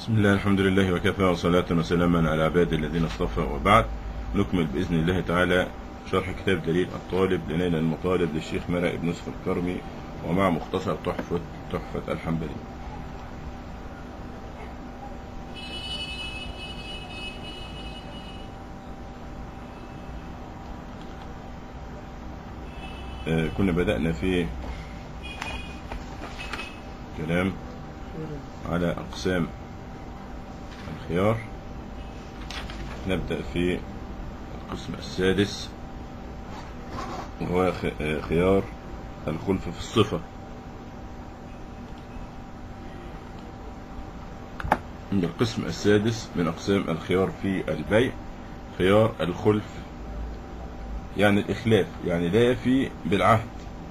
بسم الله الحمد لله وكفى وصلاة وسلاما على عباد الذين اصطفى وبعد نكمل بإذن الله تعالى شرح كتاب دليل الطالب لنيل المطالب للشيخ مرع بن يوسف الكرمي ومع مختصر تحفة تحفة الحنبلي آه، كنا بدأنا في كلام على أقسام الخيار نبدأ في القسم السادس وهو خ- آه، خيار الخلف في الصفة من القسم السادس من أقسام الخيار في البيع خيار الخلف يعني الإخلاف يعني لا يفي بالعهد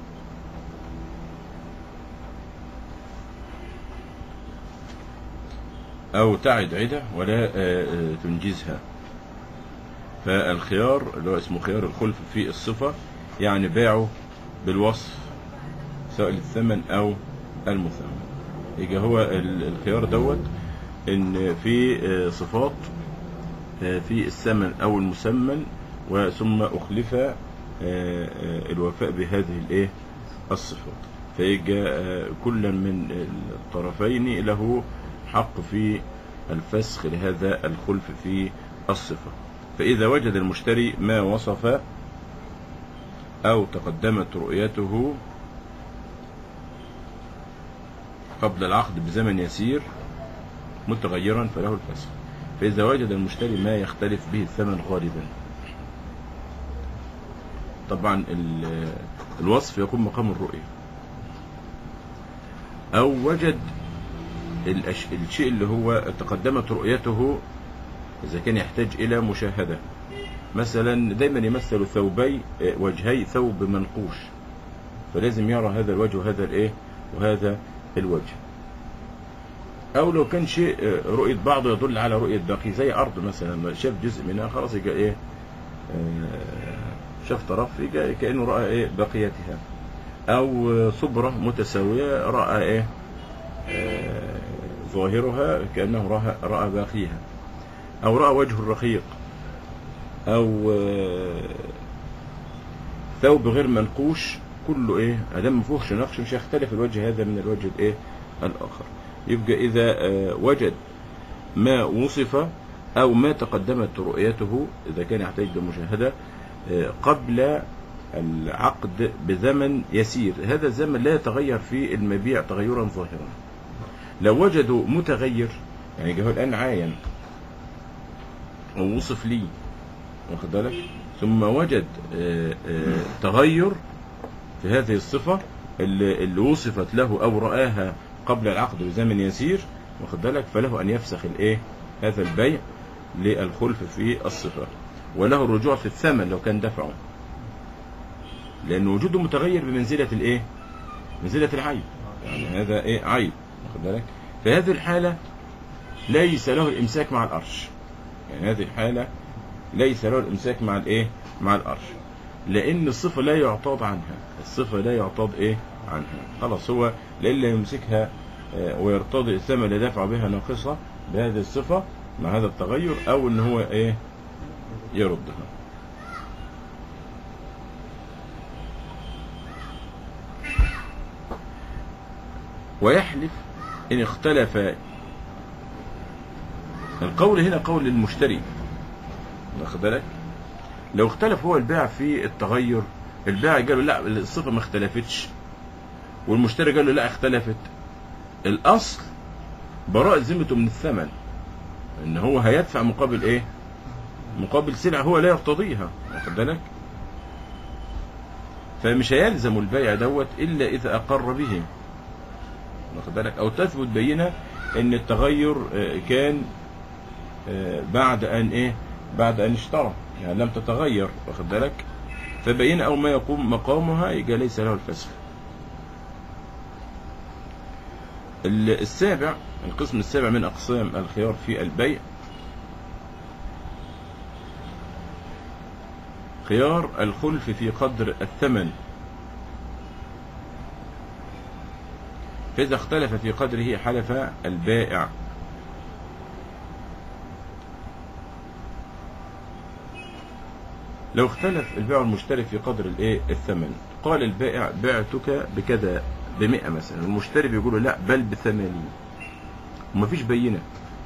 أو تعد عدة ولا آه، آه، تنجزها فالخيار اللي هو اسمه خيار الخلف في الصفة يعني باعه بالوصف سواء للثمن أو المثمن يبقى هو ال- الخيار دوت إن في آه، صفات آه، في الثمن أو المسمن وثم أخلف آه، آه، الوفاء بهذه الإيه الصفات فيجي آه، كل من الطرفين له حق في الفسخ لهذا الخلف في الصفة فإذا وجد المشتري ما وصف أو تقدمت رؤيته قبل العقد بزمن يسير متغيرا فله الفسخ فإذا وجد المشتري ما يختلف به الثمن غالبا طبعا ال- الوصف يكون مقام الرؤية أو وجد الأش... الشيء اللي هو تقدمت رؤيته إذا كان يحتاج إلى مشاهدة مثلا دايما يمثل ثوبي آه، وجهي ثوب منقوش فلازم يرى هذا الوجه وهذا الايه وهذا الوجه او لو كان شيء آه، رؤية بعضه يدل على رؤية باقي زي ارض مثلا شاف جزء منها خلاص يبقى ايه آه، شاف طرف يبقى كانه راى ايه بقيتها او آه، صبرة متساوية راى ايه آه، ظاهرها كانه راى راى باقيها او راى وجه الرقيق او آه، ثوب غير منقوش كله ايه ادام ما فيهوش نقش مش هيختلف الوجه هذا من الوجه الايه الاخر يبقى اذا آه، وجد ما وصف او ما تقدمت رؤيته اذا كان يحتاج لمشاهده آه، قبل العقد بزمن يسير هذا الزمن لا يتغير فيه المبيع تغيرا ظاهرا لو وجدوا متغير يعني جه الان عاين او وصف لي واخد بالك ثم وجد آه، آه، تغير في هذه الصفة اللي, اللي وصفت له أو رآها قبل العقد بزمن يسير واخد بالك فله أن يفسخ الإيه هذا البيع للخلف في الصفة وله الرجوع في الثمن لو كان دفعه لأن وجوده متغير بمنزلة الإيه منزلة العيب يعني هذا إيه عيب واخد بالك في هذه الحالة ليس له الإمساك مع الأرش يعني هذه الحالة ليس له الامساك مع الايه مع الارش لان الصفه لا يعتاض عنها الصفه لا يعتاض ايه عنها خلاص هو لئلا يمسكها آه، ويرتضي الثمن اللي دفع بها ناقصه بهذه الصفه مع هذا التغير او ان هو ايه يردها ويحلف ان اختلف القول هنا قول المشتري واخد بالك لو اختلف هو البيع في التغير البائع قال له لا الصفه ما اختلفتش والمشتري قال له لا اختلفت الاصل براء ذمته من الثمن ان هو هيدفع مقابل ايه مقابل سلعه هو لا يرتضيها واخد بالك فمش هيلزم البيع دوت الا اذا اقر به واخد بالك او تثبت بينه ان التغير آه، كان آه، بعد ان ايه بعد ان اشترى يعني لم تتغير واخد بالك فبين او ما يقوم مقامها يبقى ليس له الفسخ ال- السابع القسم السابع من اقسام الخيار في البيع خيار الخلف في قدر الثمن فإذا اختلف في قدره حلف البائع لو اختلف البائع والمشتري في قدر الايه الثمن قال البائع بعتك بكذا بمئة مثلا والمشتري بيقول له لا بل بثمانين ومفيش بينة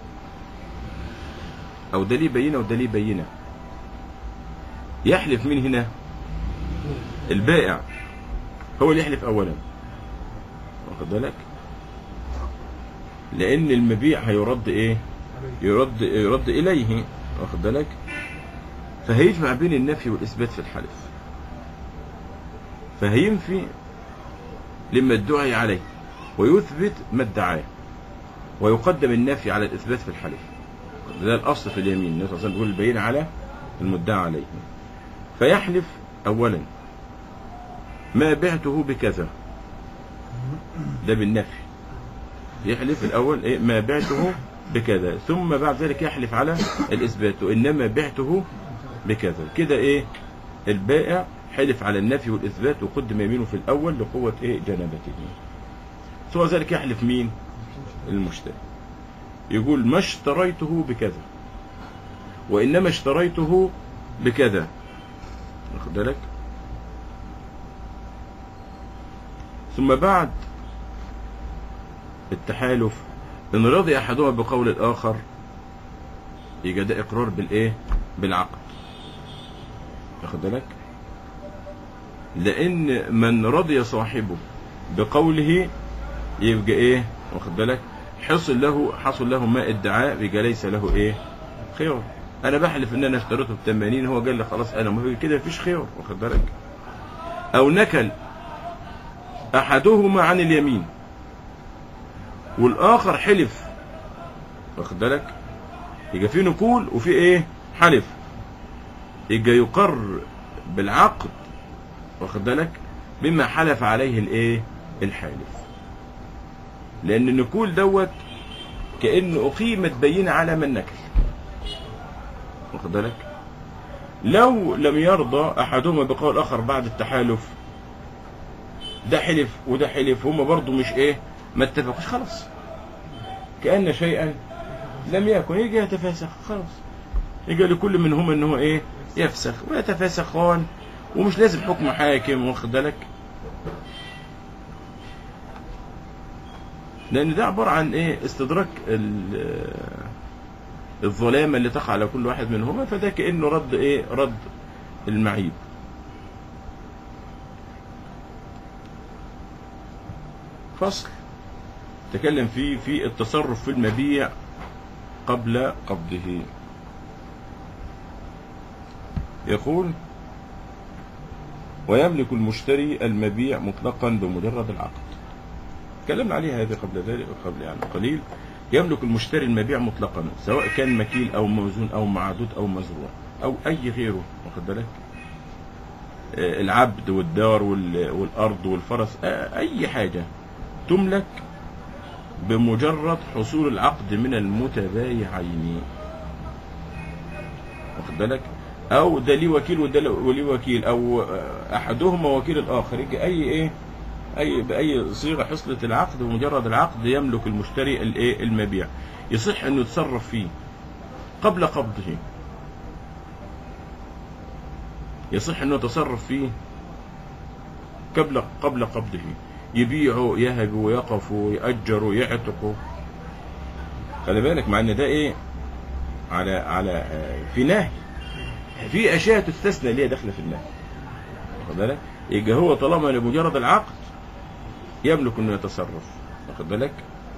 او ده ليه بينة وده ليه بينة يحلف مين هنا البائع هو اللي يحلف اولا واخد بالك لان المبيع هيرد ايه يرد يرد اليه واخد بالك فهيجمع بين النفي والاثبات في الحلف فهينفي لما ادعي عليه ويثبت ما ادعاه ويقدم النفي على الاثبات في الحلف ده الاصل في اليمين النبي صلى الله عليه وسلم بيقول البين على المدعى عليه فيحلف اولا ما بعته بكذا ده بالنفي يحلف الاول ايه ما بعته بكذا ثم بعد ذلك يحلف على الاثبات انما بعته بكذا كده ايه البائع حلف على النفي والاثبات وقدم يمينه في الاول لقوه ايه جنابته سوى ذلك يحلف مين المشتري يقول ما اشتريته بكذا وانما اشتريته بكذا واخد بالك ثم بعد التحالف ان رضي احدهما بقول الاخر يبقى ده اقرار بالايه بالعقد واخد بالك لان من رضي صاحبه بقوله يبقى ايه واخد بالك حصل له حصل له ما ادعاء يبقى ليس له ايه خيار انا بحلف ان انا اشتريته ب 80 هو قال لي خلاص انا مهم كده مفيش خيار واخد بالك او نكل احدهما عن اليمين والاخر حلف واخد بالك يبقى في نقول وفي ايه حلف يبقى يقر بالعقد واخد بالك بما حلف عليه الايه الحالف لان النقول دوت كانه اقيمت بينه على من نكل واخد بالك لو لم يرضى احدهما بقول الاخر بعد التحالف ده حلف وده حلف هما برضو مش ايه ما اتفقوش خلاص كأن شيئا لم يكن يجي يتفاسخ خلاص يجي لكل منهما ان هو ايه يفسخ ويتفاسخان ومش لازم حكم حاكم واخد بالك لان ده عبارة عن ايه استدراك ال- الظلامة اللي تقع على كل واحد منهما فده كأنه رد ايه رد المعيب فصل تكلم فيه في التصرف في المبيع قبل قبضه يقول ويملك المشتري المبيع مطلقا بمجرد العقد تكلمنا عليها هذه قبل ذلك قبل يعني قليل يملك المشتري المبيع مطلقا سواء كان مكيل او موزون او معدود او مزروع او اي غيره واخد بالك آه، العبد والدار وال- والارض والفرس آه، اي حاجه تملك بمجرد حصول العقد من المتبايعين واخد بالك او ده ليه وكيل وده ليه وكيل او آه، احدهما وكيل الاخر يجي اي ايه اي باي صيغه حصلت العقد بمجرد العقد يملك المشتري الايه المبيع يصح انه يتصرف فيه قبل قبضه يصح انه يتصرف فيه قبل قبل قبضه يبيعه يهب ويقف ويأجر ويعتق خلي بالك مع ان ده ايه على على آه، في نهي في اشياء تستثنى اللي هي داخله في النهي واخد بالك يبقى هو طالما لمجرد العقد يملك انه يتصرف واخد بالك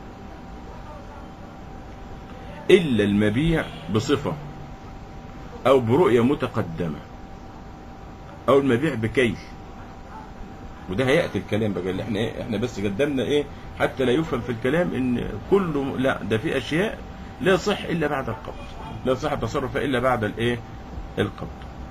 الا المبيع بصفه او برؤيه متقدمه او المبيع بكيل وده هياتي الكلام بقى اللي احنا ايه احنا بس قدمنا ايه حتى لا يفهم في الكلام ان كله لا ده في اشياء لا يصح الا بعد القبض لا يصح التصرف الا بعد الايه القبض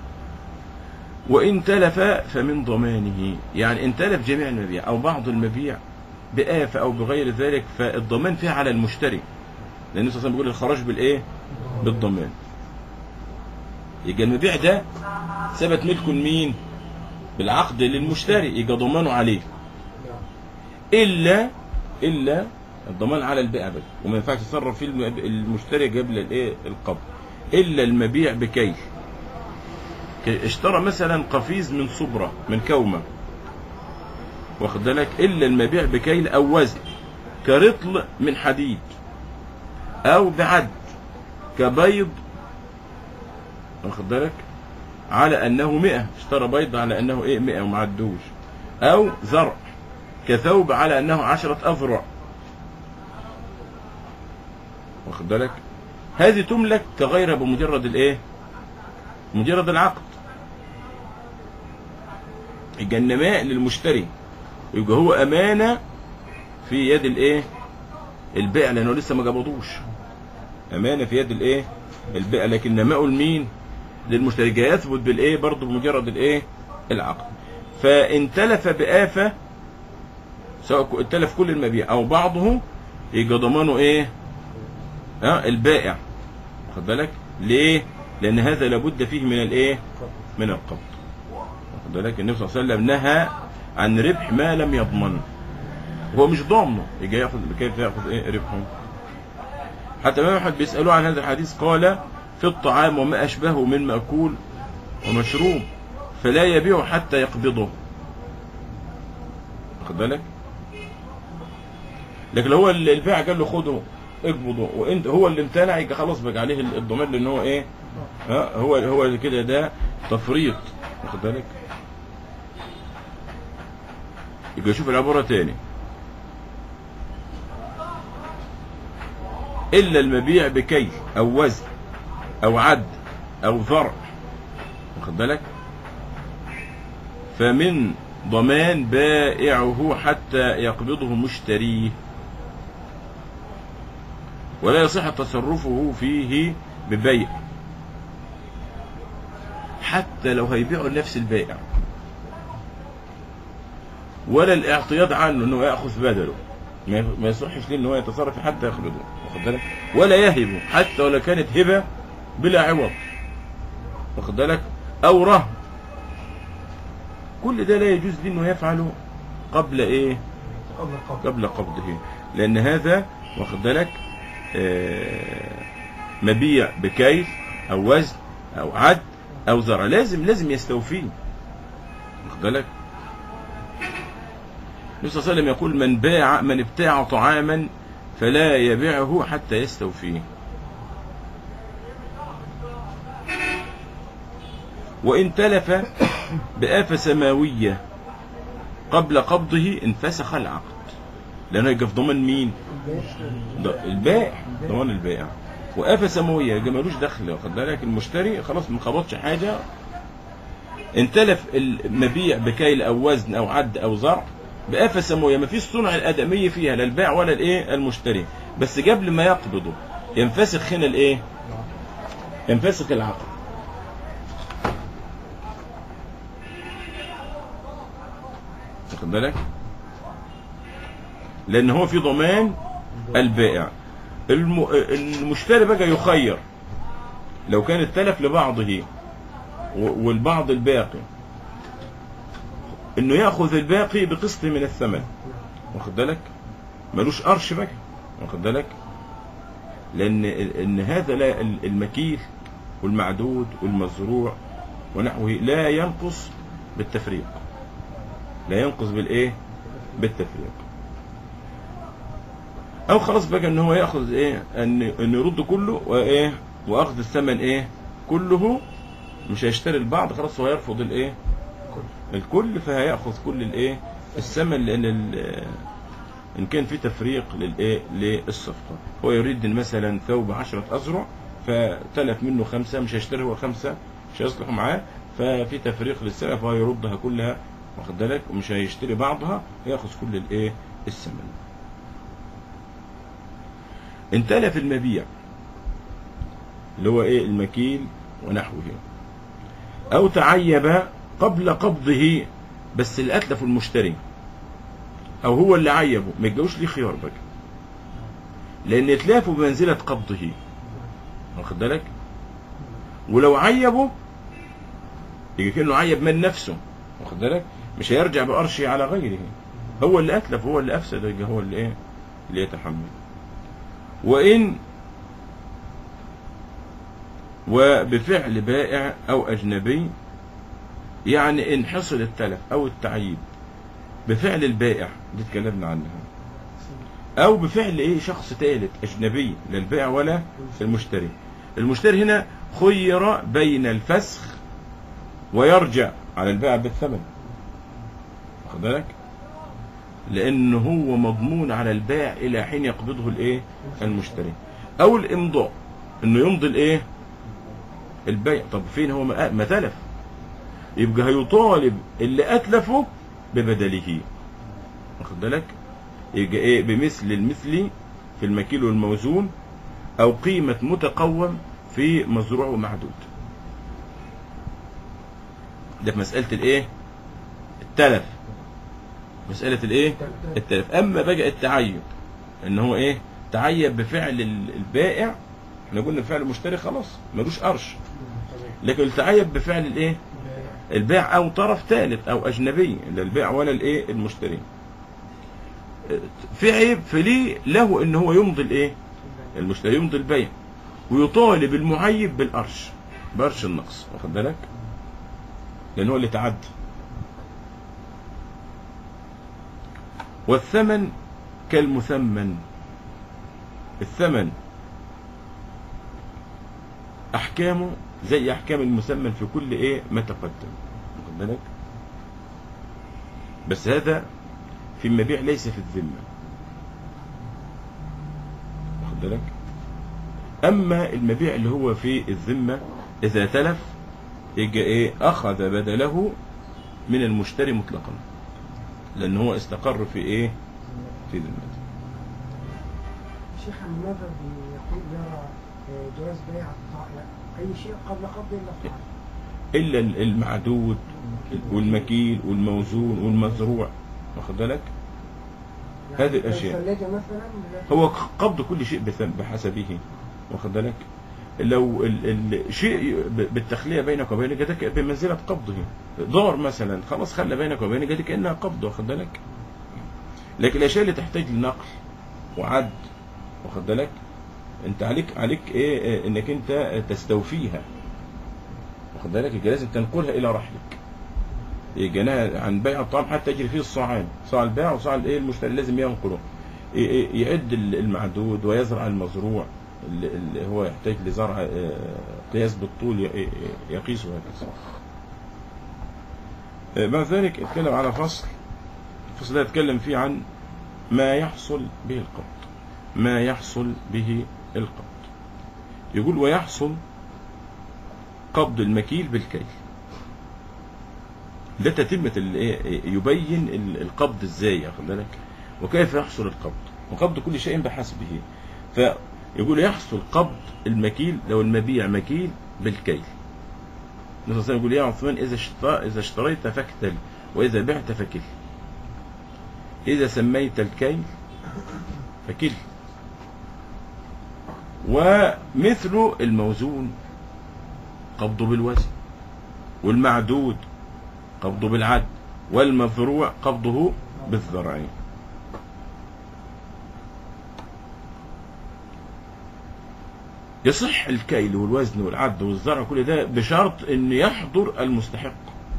وان تلف فمن ضمانه يعني ان تلف جميع المبيع او بعض المبيع بآفة او بغير ذلك فالضمان فيها على المشتري لان النبي صلى الله عليه وسلم بيقول الخراج بالايه بالضمان يبقى المبيع ده ثبت ملكه لمين بالعقد للمشتري يبقى ضمانه عليه الا الا الضمان على البيع بس وما ينفعش يتصرف فيه الم- المشتري قبل الايه القبض الا المبيع بكيل ك- اشترى مثلا قفيز من صبرة من كومة واخد بالك إلا المبيع بكيل أو وزن كرطل من حديد أو بعد كبيض واخد بالك على أنه مئة اشترى بيض على أنه إيه مئة وما عدوش أو زرع كثوب على أنه عشرة أذرع واخد بالك هذه تملك كغيرها بمجرد الإيه مجرد العقد يبقى النماء للمشتري يبقى هو أمانة في يد الإيه البائع لأنه لسه ما قبضوش أمانة في يد الإيه البائع لكن نماءه لمين للمشتري جاي يثبت بالإيه برضه بمجرد الإيه العقد فإن تلف بآفة سواء ك- تلف كل المبيع أو بعضه يبقى ضمانه إيه ها البائع واخد بالك ليه لأن هذا لابد فيه من الإيه من القبض واخد بالك النبي صلى الله عليه وسلم نهى عن ربح ما لم يضمن هو مش ضامنه يجي ياخذ كيف ياخذ ايه ربحه حتى ما احد بيسالوه عن هذا الحديث قال في الطعام وما اشبهه من ماكول ومشروب فلا يبيع حتى يقبضه واخد بالك لكن لو هو اللي البائع قال له خده اقبضه وانت هو اللي امتنع يبقى خلاص بقى عليه الضمان لان هو ايه ها هو هو كده ده تفريط واخد بالك يبقى شوف العبارة تاني إلا المبيع بكيل أو وزن أو عد أو ذرع واخد بالك فمن ضمان بائعه حتى يقبضه مشتريه ولا يصح تصرفه فيه ببيع حتى لو هيبيعه لنفس البائع ولا الاعتياض عنه انه ياخذ بدله ما ما يصحش ليه ان هو يتصرف حتى يقبضه واخد بالك ولا يهبه حتى ولو كانت هبه بلا عوض واخد بالك او رهن كل ده لا يجوز ليه انه يفعله قبل ايه قبل القبض قبل قبضه لان هذا واخد بالك آه، مبيع بكيل او وزن او عد او زرع لازم لازم يستوفيه واخد بالك النبي صلى الله عليه وسلم يقول من باع من ابتاع طعاما فلا يبيعه حتى يستوفيه وإن تلف بآفة سماوية قبل قبضه انفسخ العقد لأنه يبقى في ضمان مين؟ ده البائع ضمان البائع وآفة سماوية يبقى ملوش دخل واخد بالك المشتري خلاص ما قبضش حاجة ان تلف المبيع بكيل أو وزن أو عد أو زرع بآفة سماوية ما فيش صنع الآدمية فيها لا البائع ولا الإيه المشتري بس قبل ما يقبضه ينفسخ هنا الإيه؟ ينفسخ العقد واخد بالك؟ لأن هو في ضمان البائع الم... المشتري بقى يخير لو كان التلف لبعضه و- والبعض الباقي انه ياخذ الباقي بقسط من الثمن واخد بالك ملوش قرش بقى واخد بالك لان ان هذا لا المكيل والمعدود والمزروع ونحوه لا ينقص بالتفريق لا ينقص بالايه بالتفريق او خلاص بقى ان هو ياخذ ايه ان ان يرد كله وايه واخذ الثمن ايه كله مش هيشتري البعض خلاص هو يرفض الايه الكل فهياخذ كل الايه الثمن لان ال- ان كان في تفريق للايه للصفقه هو يريد إن مثلا ثوب عشرة اذرع فتلف منه خمسه مش هيشتري هو خمسه مش هيصلح معاه ففي تفريق للسلف فهو يردها كلها واخد بالك ومش هيشتري بعضها ياخذ كل الايه الثمن ان تلف المبيع اللي هو ايه المكيل ونحوه او تعيب قبل قبضه بس اللي اتلف المشتري او هو اللي عيبه ما يتجوش ليه خيار بقى لان اتلافه بمنزله قبضه واخد بالك ولو عيبه يجي كانه عيب من نفسه واخد بالك مش هيرجع بقرشه على غيره هو اللي اتلف هو اللي افسد يبقى هو اللي ايه اللي يتحمل وان وبفعل بائع او اجنبي يعني إن حصل التلف أو التعيب بفعل البائع دي اتكلمنا عنها أو بفعل إيه شخص ثالث أجنبي لا البائع ولا المشتري المشتري هنا خير بين الفسخ ويرجع على البائع بالثمن واخد بالك لأنه هو مضمون على البائع إلى حين يقبضه الإيه المشتري أو الإمضاء إنه يمضي الإيه البيع طب فين هو ما ما تلف يبقى هيطالب اللي أتلفه ببدله واخد بالك يبقى إيه بمثل المثل في المكيل والموزون أو قيمة متقوم في مزروع ومعدود ده في مسألة الإيه التلف مسألة الإيه التلف أما بقى التعيب إن هو إيه تعيب بفعل ال- البائع احنا قلنا بفعل المشتري خلاص ملوش قرش لكن التعيب بفعل الايه البيع او طرف ثالث او اجنبي لا البيع ولا الايه المشتري في عيب في ليه له ان هو يمضي الايه المشتري يمضي البيع ويطالب المعيب بالقرش بقرش النقص واخد بالك لان هو اللي تعدى والثمن كالمثمن الثمن احكامه زي احكام المسمن في كل ايه ما تقدم واخد بالك بس هذا في المبيع ليس في الذمه واخد بالك اما المبيع اللي هو في الذمه اذا تلف يبقى ايه اخذ بدله من المشتري مطلقا لان هو استقر في ايه في ذمته شيخ النظر بيقول يرى آه، جواز بيع الطائع أي شيء قبل قبض إلا الطائع الا المعدود والمكيل والموزون والمزروع واخد بالك يعني هذه الأشياء. الثلاجة مثلا هو قبض كل شيء بثم- بحسبه واخد بالك لو ال- الشيء ب- بالتخلية بينك وبين جدك بمنزلة قبضه دار مثلا خلاص خلى بينك وبين جدك كأنها قبض واخد بالك لكن الأشياء اللي تحتاج لنقل وعد واخد بالك انت عليك عليك ايه إيه، انك انت تستوفيها واخد بالك يبقى لازم تنقلها الى رحلك يبقى نهى عن بيع الطعام حتى يجري فيه الصاعان صاع البيع وصاع الايه المشتري لازم ينقله ي- ي- يعد ال- المعدود ويزرع المزروع اللي اللي هو يحتاج لزرع آه، قياس بالطول ي- ي- يقيسه هكذا آه، بعد ذلك اتكلم على فصل الفصل ده يتكلم فيه عن ما يحصل به القبض ما يحصل به القبض يقول ويحصل قبض المكيل بالكيل ده تتمة ال- إيه- يبين ال- القبض ازاي واخد بالك وكيف يحصل القبض وقبض كل شيء بحسبه فيقول يحصل قبض المكيل لو المبيع مكيل بالكيل النبي صلى الله عليه وسلم يقول يا عثمان اذا اشترى اذا اشتريت فاكتل واذا بعت فكل اذا سميت الكيل فكل ومثل الموزون قبضه بالوزن والمعدود قبضه بالعد والمذروع قبضه بالذرعين يصح الكيل والوزن والعد والزرع كل ده بشرط ان يحضر المستحق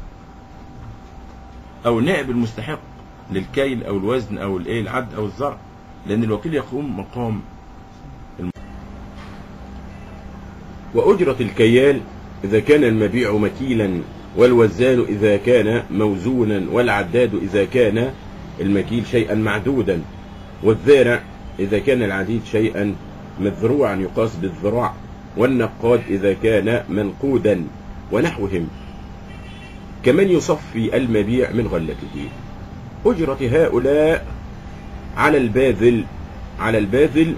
او نائب المستحق للكيل او الوزن او الايه العد او الزرع لان الوكيل يقوم مقام وأجرة الكيال إذا كان المبيع مكيلا والوزان إذا كان موزونا والعداد إذا كان المكيل شيئا معدودا والذارع إذا كان العديد شيئا مذروعا يقاس بالذراع والنقاد إذا كان منقودا ونحوهم كمن يصفي المبيع من غلته أجرة هؤلاء على الباذل على الباذل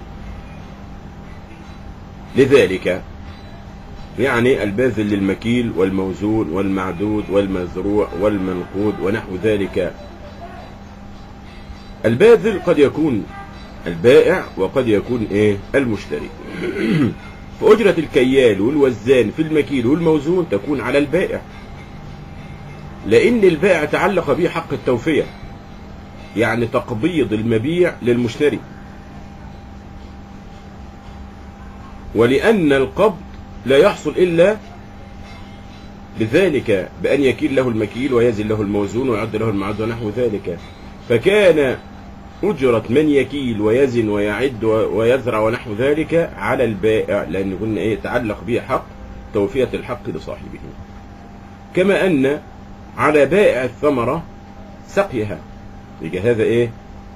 لذلك يعني الباذل للمكيل والموزون والمعدود والمزروع والمنقود ونحو ذلك الباذل قد يكون البائع وقد يكون ايه المشتري فأجرة الكيال والوزان في المكيل والموزون تكون على البائع لأن البائع تعلق به حق التوفية يعني تقبيض المبيع للمشتري ولأن القبض لا يحصل إلا بذلك بأن يكيل له المكيل ويزن له الموزون ويعد له المعد ونحو ذلك فكان أجرة من يكيل ويزن ويعد و- ويزرع ونحو ذلك على البائع لأن قلنا إيه تعلق به حق توفية الحق لصاحبه كما أن على بائع الثمرة سقيها يبقى هذا إيه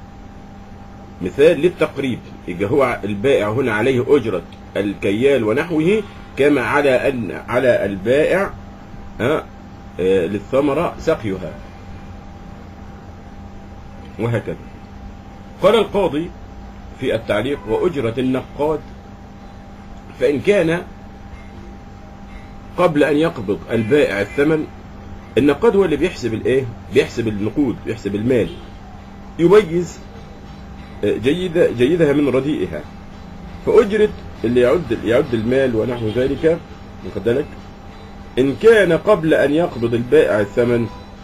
مثال للتقريب يبقى هو البائع هنا عليه أجرة الكيال ونحوه كما على أن على البائع ها، آه، للثمرة سقيها وهكذا قال القاضي في التعليق وأجرة النقاد فإن كان قبل أن يقبض البائع الثمن النقاد هو اللي بيحسب الايه بيحسب النقود بيحسب المال يميز آه، جيدة جيدها من رديئها فأجرة اللي يعد يعد المال ونحو ذلك واخد بالك إن كان قبل أن يقبض البائع الثمن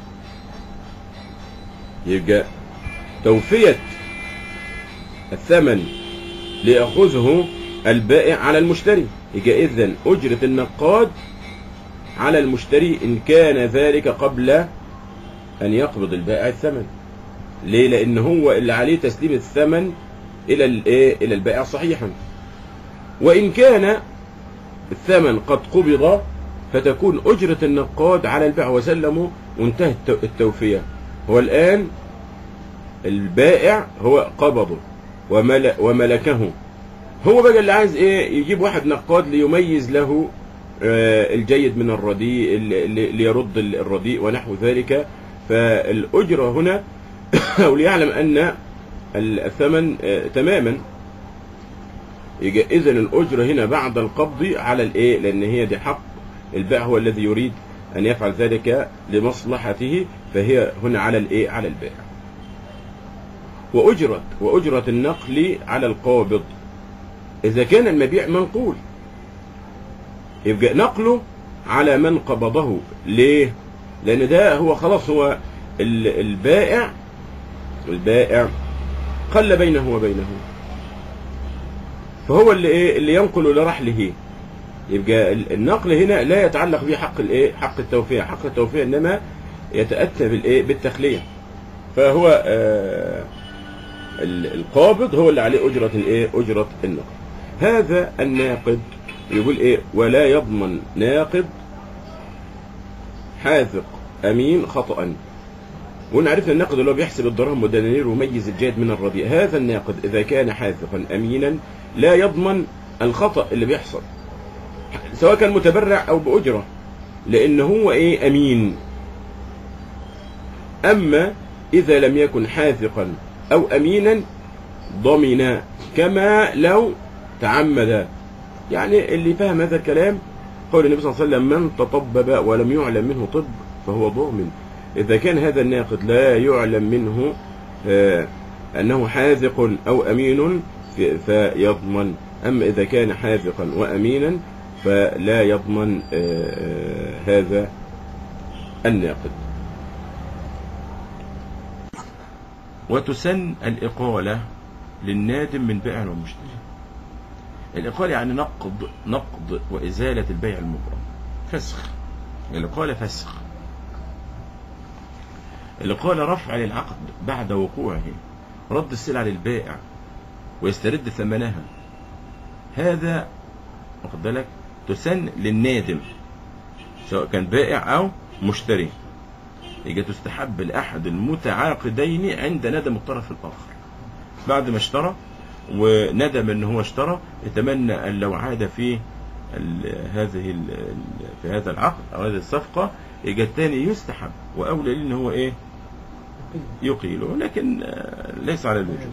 يبقى توفية الثمن ليأخذه البائع على المشتري يبقى إذن أجرة النقاد على المشتري إن كان ذلك قبل أن يقبض البائع الثمن ليه لأن هو اللي عليه تسليم الثمن إلى الإيه إلى البائع صحيحا وإن كان الثمن قد قبض فتكون أجرة النقاد على البائع وسلمه وانتهت التو- التوفية هو الآن البائع هو قبضه ومل وملكه هو بقى اللي عايز ايه يجيب واحد نقاد ليميز له آه، الجيد من الرديء ال- ل- ليرد ال- الرديء ونحو ذلك فالأجرة هنا أو ليعلم أن الثمن آه، تماما إذا الأجرة هنا بعد القبض على الإيه لأن هي دي حق البائع هو الذي يريد أن يفعل ذلك لمصلحته فهي هنا على الإيه على البائع وأجرة وأجرة النقل على القابض إذا كان المبيع منقول يبقى نقله على من قبضه ليه؟ لأن ده هو خلاص هو ال- البائع البائع قل بينه وبينه فهو اللي ايه اللي ينقل لرحله يبقى ال- النقل هنا لا يتعلق به حق الايه حق التوفية حق التوفية انما يتأتى بالايه بالتخلية فهو آه ال- القابض هو اللي عليه أجرة الايه أجرة النقل هذا الناقد يقول ايه ولا يضمن ناقد حاذق امين خطأ وقلنا عرفنا الناقد اللي هو بيحسب الدراهم والدنانير ويميز الجيد من الرديء هذا الناقد اذا كان حاذقا امينا لا يضمن الخطأ اللي بيحصل سواء كان متبرع او باجره لان هو ايه امين اما اذا لم يكن حاذقا او امينا ضمن كما لو تعمد يعني اللي فهم هذا الكلام قول النبي صلى الله عليه وسلم من تطبب ولم يعلم منه طب فهو ضامن إذا كان هذا الناقد لا يعلم منه آه، أنه حاذق أو أمين في- فيضمن أما إذا كان حاذقا وأمينا فلا يضمن آه، آه، هذا الناقد وتسن الإقالة للنادم من بائع ومشتري الإقالة يعني نقض نقض وإزالة البيع المبرم فسخ الإقالة فسخ الإقالة رفع للعقد بعد وقوعه رد السلعة للبائع ويسترد ثمنها هذا واخد بالك تسن للنادم سواء كان بائع أو مشتري يجي تستحب لأحد المتعاقدين عند ندم الطرف الآخر بعد ما اشترى وندم ان هو اشترى يتمنى ان لو عاد في ال- هذه ال- ال- في هذا العقد او هذه الصفقه يجي الثاني يستحب واولى ليه ان هو ايه يقيله لكن آه، ليس على الوجوب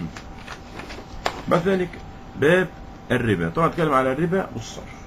بعد ذلك باب الربا طبعا نتكلم على الربا والصرف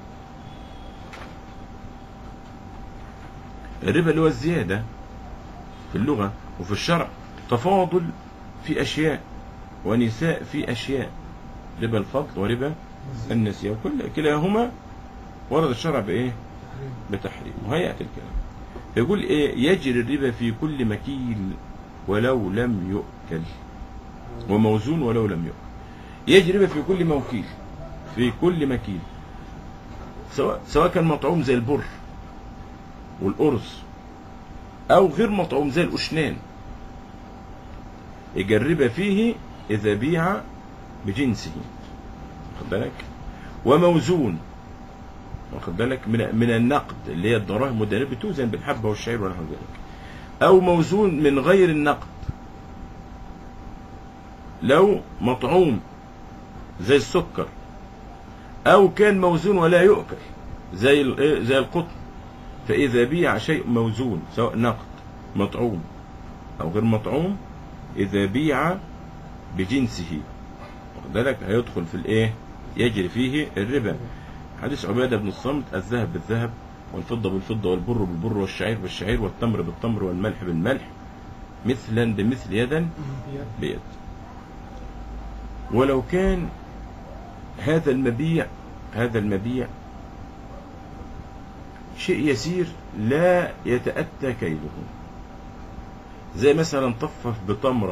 الربا اللي هو الزياده في اللغه وفي الشرع تفاضل في اشياء ونساء في أشياء ربا الفضل وربا النسيان وكل كلاهما ورد الشرع بإيه بتحريم وهيأتي الكلام يقول إيه يجري الربا في كل مكيل ولو لم يؤكل وموزون ولو لم يؤكل يجري الربا في كل موكيل في كل مكيل سواء سواء كان مطعوم زي البر والأرز أو غير مطعوم زي الأشنان يجرب فيه إذا بيع بجنسه واخد بالك وموزون واخد بالك من من النقد اللي هي الدراهم والدنانير بتوزن بالحبة والشعير ونحو ذلك أو موزون من غير النقد لو مطعوم زي السكر أو كان موزون ولا يؤكل زي ال- إيه؟ زي القطن فإذا بيع شيء موزون سواء نقد مطعوم أو غير مطعوم إذا بيع بجنسه واخد بالك هيدخل في الإيه يجري فيه الربا حديث عبادة بن الصمت الذهب بالذهب والفضة بالفضة والبر بالبر والشعير بالشعير والتمر بالتمر والملح بالملح مثلا بمثل يدا بيد ولو كان هذا المبيع هذا المبيع شيء يسير لا يتأتى كيده زي مثلا طفف بتمرة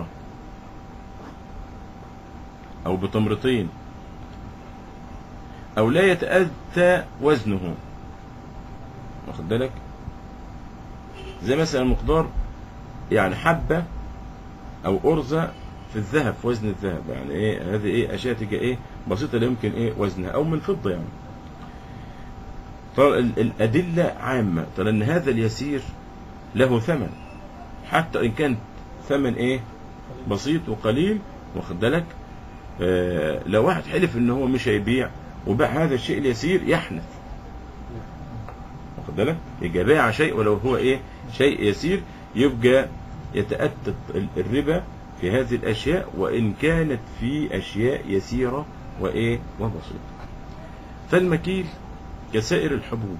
أو بتمرتين أو لا يتأتى وزنه واخد بالك زي مثلا مقدار يعني حبة أو أرزة في الذهب في وزن الذهب يعني إيه هذه إيه أشياء تبقى إيه بسيطة لا يمكن إيه وزنها أو من فضة يعني فالأدلة عامة ترى أن هذا اليسير له ثمن حتى إن كان ثمن إيه بسيط وقليل واخد بالك آه لو واحد حلف ان هو مش هيبيع وباع هذا الشيء اليسير يحنث واخد بالك يبقى باع شيء ولو هو ايه شيء يسير يبقى يتأتى ال- الربا في هذه الاشياء وان كانت في اشياء يسيرة وايه وبسيطة فالمكيل كسائر الحبوب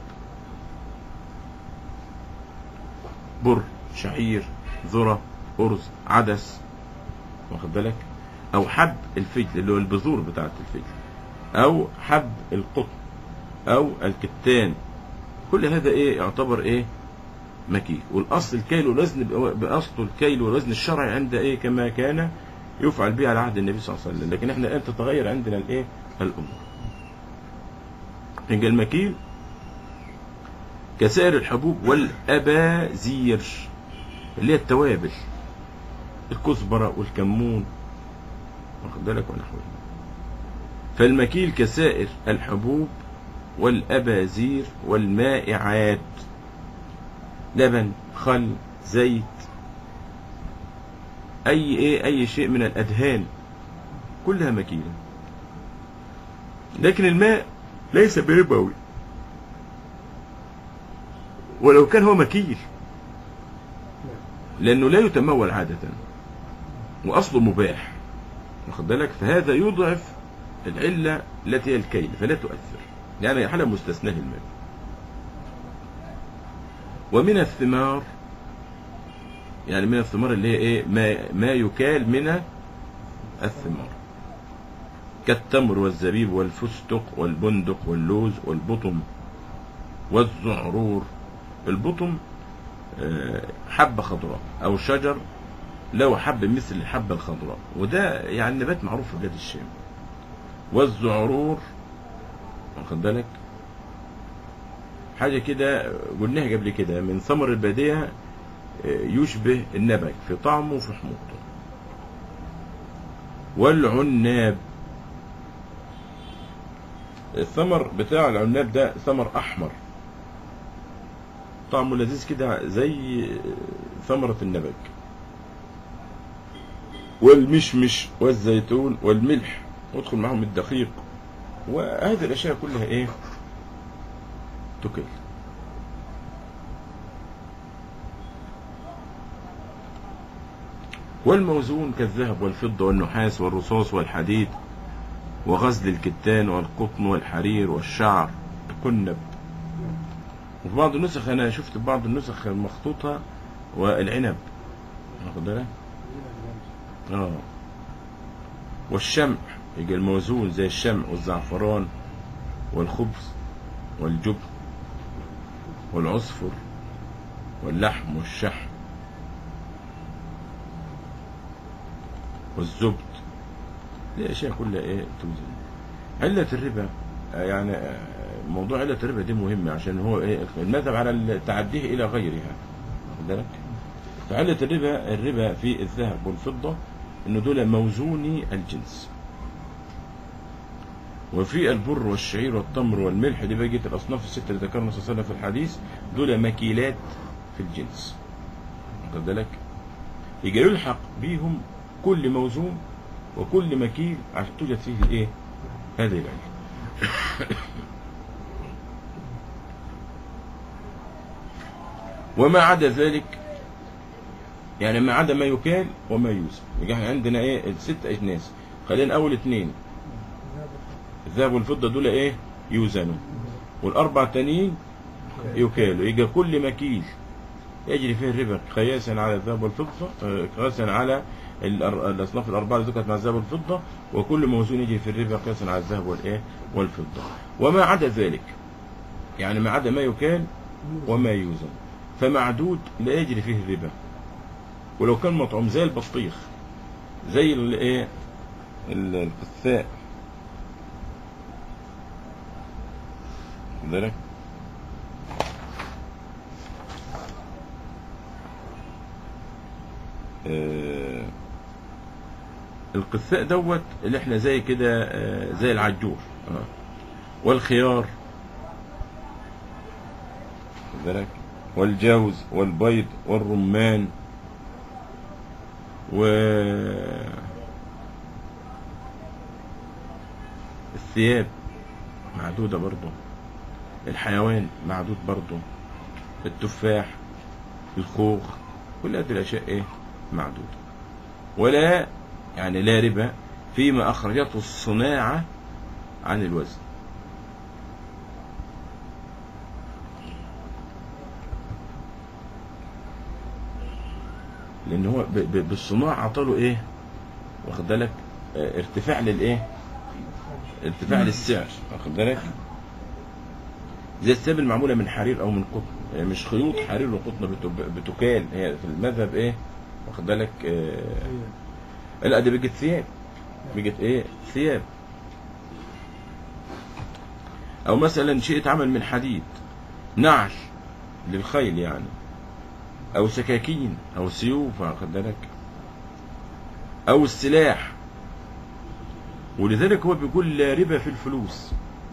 بر شعير ذرة أرز عدس واخد بالك أو حب الفجل اللي هو البذور بتاعة الفجل أو حب القطن أو الكتان كل هذا إيه يعتبر إيه مكيل والأصل الكيل والوزن ب- بأصله الكيل والوزن الشرعي عند إيه كما كان يفعل به على عهد النبي صلى الله عليه وسلم لكن احنا الآن تتغير عندنا الإيه الأمور يبقى المكيل كسائر الحبوب والأبازير اللي هي التوابل الكزبرة والكمون واخد بالك ونحوه فالمكيل كسائر الحبوب والأبازير والمائعات لبن خل زيت أي إيه أي شيء من الأدهان كلها مكيلة لكن الماء ليس بربوي ولو كان هو مكيل لأنه لا يتمول عادة وأصله مباح واخد بالك فهذا يضعف العلة التي هي الكيل فلا تؤثر يعني حالة مستثناه الماء ومن الثمار يعني من الثمار اللي هي ايه ما, ما يكال من الثمار كالتمر والزبيب والفستق والبندق واللوز والبطم والزعرور البطم آه، حبة خضراء أو شجر له حب مثل الحبة الخضراء وده يعني نبات معروف في بلاد الشام والزعرور واخد بالك حاجة كده قلناها قبل كده من ثمر البادية آه، يشبه النبك في طعمه وفي حموضته والعناب الثمر بتاع العناب ده ثمر أحمر طعمه لذيذ كده زي ثمرة النبك والمشمش والزيتون والملح وادخل معهم الدقيق وهذه الأشياء كلها إيه تكل والموزون كالذهب والفضة والنحاس والرصاص والحديد وغزل الكتان والقطن والحرير والشعر الكنب وفي بعض النسخ أنا شفت بعض النسخ المخطوطة والعنب واخد بالك؟ اه والشمع يجي الموزون زي الشمع والزعفران والخبز والجبن والعصفر واللحم والشحم والزبد دي أشياء كلها إيه توزن علة الربا آه، يعني آه، موضوع علة الربا دي مهم عشان هو ايه المذهب على التعديه الى غيرها واخد بالك فعلة الربا الربا في الذهب والفضة ان دول موزوني الجنس وفي البر والشعير والتمر والملح دي بقية الأصناف الستة اللي ذكرنا صلى الله عليه وسلم في الحديث دول مكيلات في الجنس واخد بالك يجي يلحق بيهم كل موزون وكل مكيل عشان توجد فيه ايه هذه العلة وما عدا ذلك يعني ما عدا ما يكال وما يوزن يبقى احنا عندنا ايه الست اجناس خلينا اول اثنين الذهب والفضة دول ايه يوزنوا والاربع تانيين يكالوا يبقى كل مكيل يجري فيه الربا قياسا على الذهب والفضة آه، قياسا على الأر- الاصناف الاربعه اللي ذكرت مع الذهب والفضة وكل موزون يجري في الربا قياسا على الذهب والايه والفضة وما عدا ذلك يعني ما عدا ما يكال وما يوزن فمعدود لا يجري فيه الربا ولو كان مطعوم زي البطيخ زي الايه ال- القثاء واخد بالك آه، القثاء دوت اللي احنا زي كده آه، زي العجور آه. والخيار واخد بالك والجوز والبيض والرمان و الثياب معدودة برضه الحيوان معدود برضه التفاح الخوخ كل هذه الأشياء إيه معدودة ولا يعني لا ربا فيما أخرجته الصناعة عن الوزن لأن هو ب- ب- بالصناعة عطاله إيه واخد بالك آه، ارتفاع للإيه ارتفاع للسعر واخد بالك زي الثياب المعمولة من حرير أو من قطن يعني مش خيوط حرير وقطن بت- بتكال هي في المذهب إيه واخد بالك آه لا دي بقت ثياب بقت إيه ثياب أو مثلا شيء اتعمل من حديد نعل للخيل يعني أو سكاكين أو سيوف واخد بالك أو السلاح ولذلك هو بيقول لا ربا في الفلوس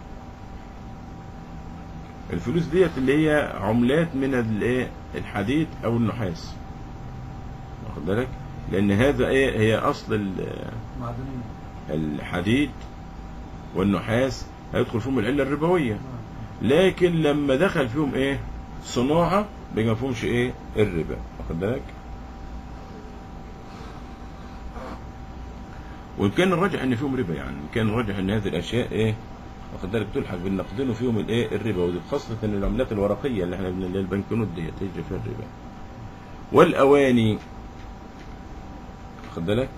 الفلوس ديت اللي هي عملات من الايه الحديد او النحاس واخد بالك لان هذا ايه هي اصل ال- معدنية الحديد والنحاس هيدخل فيهم العله الربويه لكن لما دخل فيهم ايه صناعه بقى ما فيهمش ايه الربا واخد بالك وان كان الراجح ان فيهم ربا يعني ان كان الراجح ان هذه الاشياء ايه واخد بالك تلحق بالنقدين وفيهم الايه الربا ودي خاصه العملات الورقيه اللي احنا بن- اللي هي البنكنوت دي تجري فيها الربا والاواني واخد بالك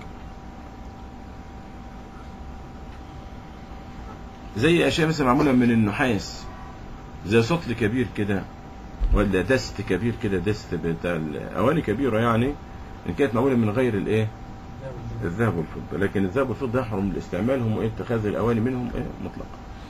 زي اشياء مثلا معموله من النحاس زي سطل كبير كده ولا دست كبير كده دست بتاع الاواني كبيره يعني ان كانت معموله من غير الايه الذهب والفضه لكن الذهب والفضه يحرم استعمالهم واتخاذ الاواني منهم ايه مطلقا